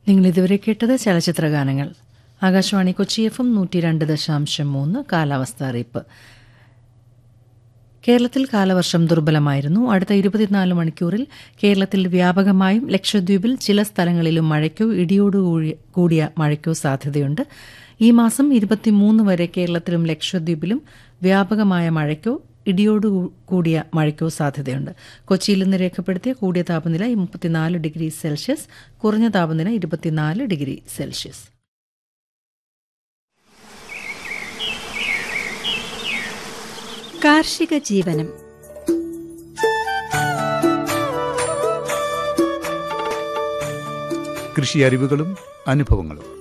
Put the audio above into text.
നിങ്ങൾ ഇതുവരെ കേട്ടത് ചലച്ചിത്ര ഗാനങ്ങൾ ആകാശവാണി കൊച്ചി എഫ് എം നൂറ്റി രണ്ട് ദശാംശം മൂന്ന് കാലാവസ്ഥ അറിയിപ്പ് കേരളത്തിൽ കാലവർഷം ദുർബലമായിരുന്നു അടുത്ത ഇരുപത്തിനാല് മണിക്കൂറിൽ കേരളത്തിൽ വ്യാപകമായും ലക്ഷദ്വീപിൽ ചില സ്ഥലങ്ങളിലും മഴയ്ക്കോ ഇടിയോടു കൂടി- കൂടിയ മഴയ്ക്കോ സാധ്യതയുണ്ട് ഈ മാസം ഇരുപത്തിമൂന്ന് വരെ കേരളത്തിലും ലക്ഷദ്വീപിലും വ്യാപകമായ മഴയ്ക്കോ ഇടിയോടു കൂ- കൂടിയ മഴയ്ക്കോ സാധ്യതയുണ്ട് കൊച്ചിയിൽ ഇന്ന് രേഖപ്പെടുത്തിയ കൂടിയ താപനില മുപ്പത്തിനാല് ഡിഗ്രി സെൽഷ്യസ് കുറഞ്ഞ താപനില ഇരുപത്തിനാല് ഡിഗ്രി സെൽഷ്യസ് കാർഷിക ജീവനം കൃഷി അറിവുകളും അനുഭവങ്ങളും